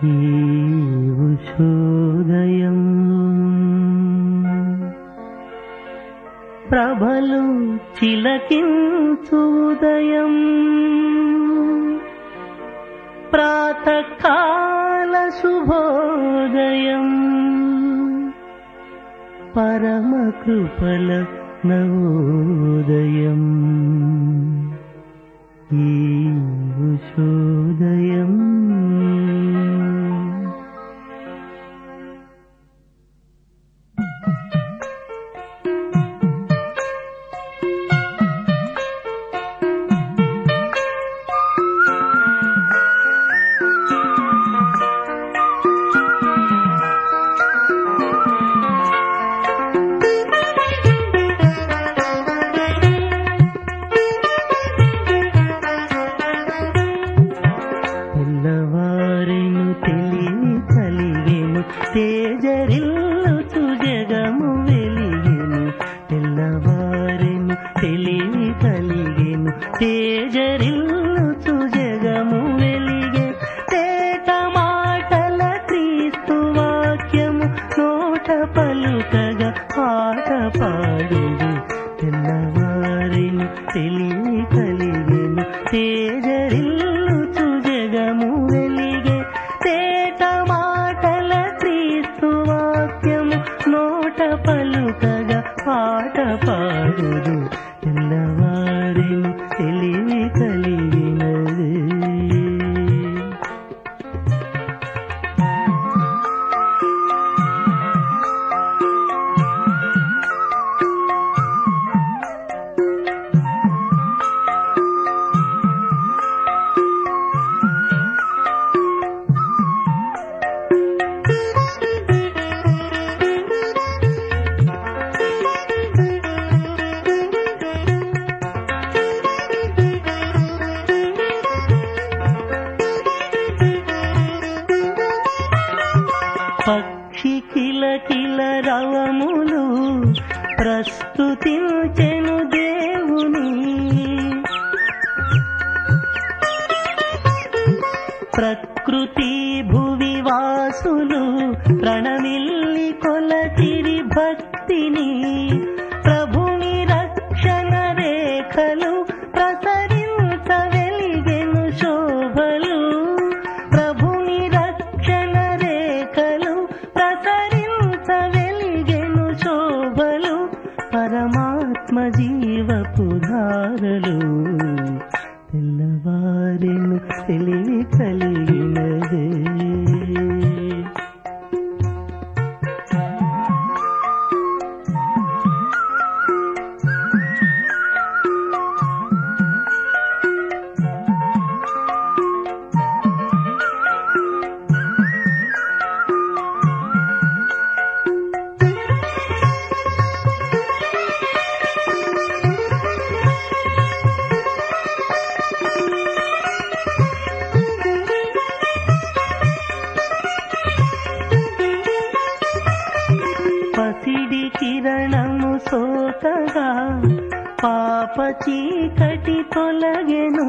ఈ ఉషోదయం ప్రభలు చిలకించుదయం ప్రాతకాల శుభోదయం పరమ కృపల నవోదయం ఈ ఉషోదయం తెల్లవారెను తెలివి కలిగెను తేజరిల్లుచు జగము వెలిగెను తెల్లవారెను తెలివి కలిగెను తేజరిల్లుచు జగము వెలిగే తేట మాటల క్రీస్తు వాక్యము నోట పలుకగా పాట పాడుడు తెల్లవారిను తెలివి కలిగెను తేజరిల్లుచు జగము వెలిగే తేట మాటల క్రీస్తు వాక్యము నోట పలుకగా పాట పాడుదు తెల్లవారిను తెలివి కలిగినది పక్షి కిల కిల రవములు ప్రస్తుతించెను దేవుని ప్రకృతి భువి వాసులు ప్రణమిల్లి కొలచిరి భక్తిని ప్రభుని రక్షణ రేఖలు ప్రసరించ వెలిగెను శోభలు ప్రభుని రక్షణ రేఖలు ప్రసరించ వెలిగెను శోభలు పరమాత్మ జీవపు ధారలు తెల్లవారెను తెలివి కలిగినదే పసిడి కిరణము సోకగా పాప చీకటి తొలగెను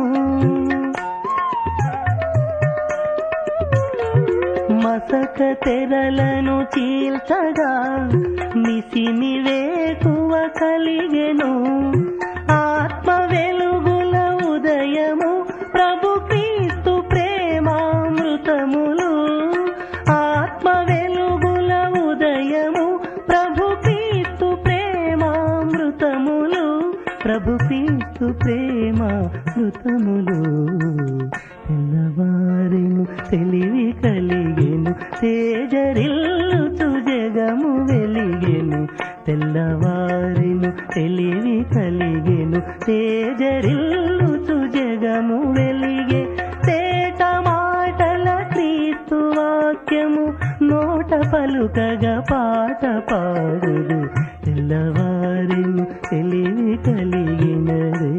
మసక తెరలను చీల్చగా మిసిమి వేకువ కలిగెను ఆత్మ వెలుగుల ఉదయము ప్రభు క్రీస్తు ప్రేమామృతములు ఆత్మ వెలుగుల ఉదయము ప్రభు క్రీస్తు ప్రేమామృతములు ప్రభు క్రీస్తు ప్రేమామృతములు తెల్లవారెను తెలివి కలిగెను తేజరిల్లుచు జగము వెలిగెను తెల్లవారెను తెలివి కలిగెను తేజరిల్లుచు జగము వెలిగే తేట మాటల క్రీస్తు వాక్యము నోట పలుకగా పాట పాడుదు తెల్లవారిను తెలివి కలిగినదే